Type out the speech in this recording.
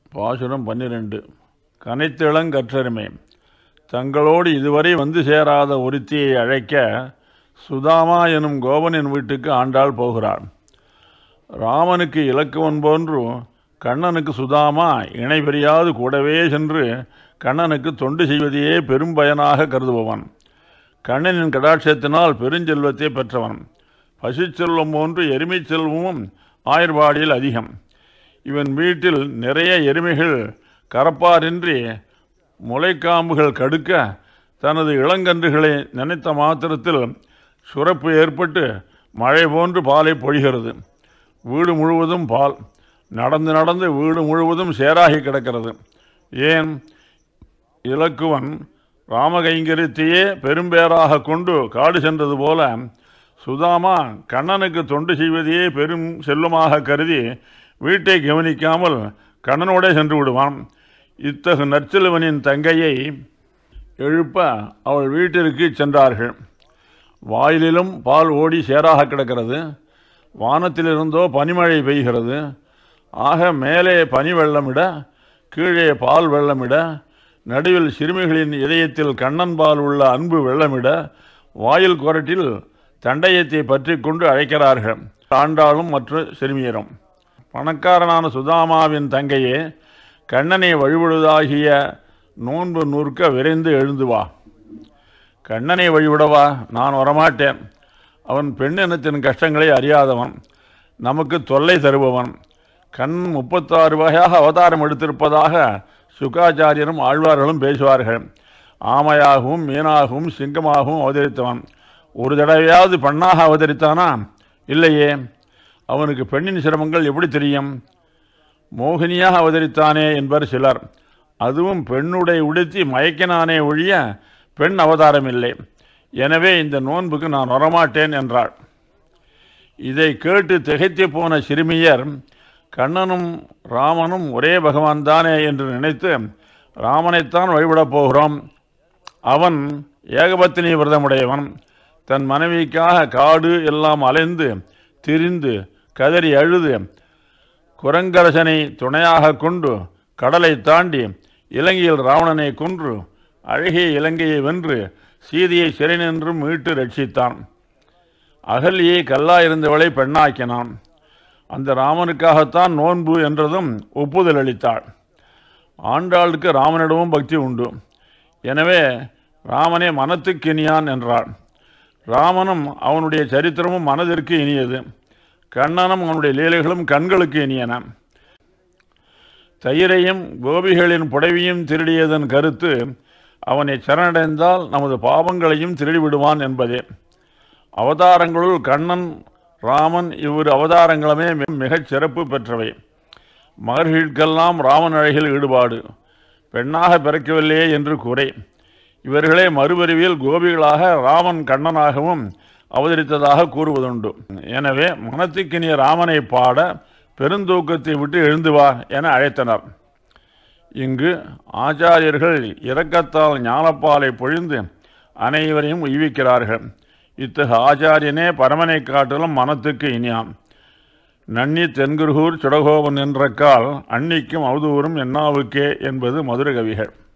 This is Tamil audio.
பாசுரம் பன்னிரண்டு கனைத்திளங்கற்றருமே தங்களோடு இதுவரை வந்து சேராத ஒருத்தியை அழைக்க சுதாமா எனும் கோபனின் வீட்டுக்கு ஆண்டாள் போகிறாள் ராமனுக்கு இலக்குவன் போன்று கண்ணனுக்கு சுதாமா இணை பிரியாது கூடவே சென்று கண்ணனுக்கு தொண்டு செய்வதையே பெரும் பயனாக கருதுபவன் கண்ணனின் கடாட்சத்தினால் பெருஞ்செல்வத்தை பெற்றவன் பசுச்செல்வம் போன்று எருமைச் செல்வமும் ஆயர்பாடியில் அதிகம் இவன் வீட்டில் நிறைய எருமைகள் கரப்பாரின்றி முளைக்காம்புகள் கடுக்க தனது இளங்கன்றுகளை நினைத்த மாத்திரத்தில் சுரப்பு ஏற்பட்டு மழை போன்று பாலை பொழிகிறது வீடு முழுவதும் பால் நடந்து நடந்து வீடு முழுவதும் சேராகி கிடக்கிறது ஏன் இலக்குவன் ராமகைங்கரியத்தையே பெரும்பேராக கொண்டு காடு சென்றது போல சுதாமா கண்ணனுக்கு தொண்டு செய்வதையே பெரும் செல்வமாக கருதி வீட்டை கவனிக்காமல் கண்ணனோடே சென்று விடுவான் இத்தகு நற்செல்வனின் தங்கையை எழுப்ப அவள் வீட்டிற்கு சென்றார்கள் வாயிலிலும் பால் ஓடி சேராக கிடக்கிறது வானத்திலிருந்தோ பனிமழை பெய்கிறது ஆக மேலே பனி வெள்ளமிட கீழே பால் வெள்ளமிட நடுவில் சிறுமிகளின் இதயத்தில் கண்ணன் பால் உள்ள அன்பு வெள்ளமிட வாயில் குரட்டில் தண்டயத்தை பற்றி கொண்டு அழைக்கிறார்கள் ஆண்டாளும் மற்ற சிறுமியரும் பணக்காரனான சுதாமாவின் தங்கையே கண்ணனை வழிபடுவதாகிய நோன்பு நூற்க விரைந்து எழுந்து வா கண்ணனை வழிவிடவா நான் வரமாட்டேன் அவன் பெண்ணினத்தின் கஷ்டங்களை அறியாதவன் நமக்கு தொல்லை தருபவன் கண் முப்பத்தாறு வகையாக அவதாரம் எடுத்திருப்பதாக சுகாச்சாரியரும் ஆழ்வார்களும் பேசுவார்கள் ஆமையாகவும் மீனாகவும் சிங்கமாகவும் அவதரித்தவன் ஒரு தடவையாவது பெண்ணாக அவதரித்தானா இல்லையே அவனுக்கு பெண்ணின் சிரமங்கள் எப்படி தெரியும் மோகினியாக அவதரித்தானே என்பர் சிலர் அதுவும் பெண்ணுடை உடுத்தி மயக்கினானே ஒழிய பெண் அவதாரம் இல்லை எனவே இந்த நோன்புக்கு நான் வரமாட்டேன் என்றாள் இதை கேட்டு திகைத்து போன சிறுமியர் கண்ணனும் ராமனும் ஒரே பகவான் தானே என்று நினைத்து ராமனைத்தான் வழிபடப் போகிறோம் அவன் ஏகபத்தினி விரதமுடையவன் தன் மனைவிக்காக காடு எல்லாம் அலைந்து திரிந்து கதறி அழுது குரங்கரசனை துணையாக கொண்டு கடலை தாண்டி இலங்கையில் ராவணனை கொன்று அழகிய இலங்கையை வென்று சீதையை சிறை நின்றும் மீட்டு ரட்சித்தான் அகல்யை கல்லாயிருந்தவளை பெண்ணாக்கினான் அந்த ராமனுக்காகத்தான் நோன்பு என்றதும் ஒப்புதல் அளித்தாள் ஆண்டாளுக்கு ராமனிடமும் பக்தி உண்டு எனவே ராமனே மனத்துக்கு இனியான் என்றாள் ராமனும் அவனுடைய சரித்திரமும் மனதிற்கு இனியது கண்ணனும் அவனுடைய லீலைகளும் கண்களுக்கு இனியன தயிரையும் கோபிகளின் புடவையும் திருடியதன் கருத்து அவனை சரணடைந்தால் நமது பாவங்களையும் திருடி விடுவான் என்பதே அவதாரங்களுள் கண்ணன் ராமன் இவ்விரு அவதாரங்களுமே மிகச் சிறப்பு பெற்றவை மகர்களிற்கெல்லாம் ராமன் அழகில் ஈடுபாடு பெண்ணாக பிறக்கவில்லையே என்று குறை இவர்களே மறுபிரிவில் கோபிகளாக ராமன் கண்ணனாகவும் அவதரித்ததாக கூறுவதுண்டு எனவே மனத்துக்கினிய ராமனை பாட பெருந்தூக்கத்தை விட்டு எழுந்து வா என அழைத்தனர் இங்கு ஆச்சாரியர்கள் இரக்கத்தால் ஞானப்பாலை பொழிந்து அனைவரையும் உய்விக்கிறார்கள் இத்தகு ஆச்சாரியனே பரமனை காட்டிலும் மனத்துக்கு இனியான் நன்னி தென்குருகூர் சுடகோபன் என்ற கால் அன்னிக்கும் அவதூறும் என்னாவுக்கே என்பது மதுர கவிகள்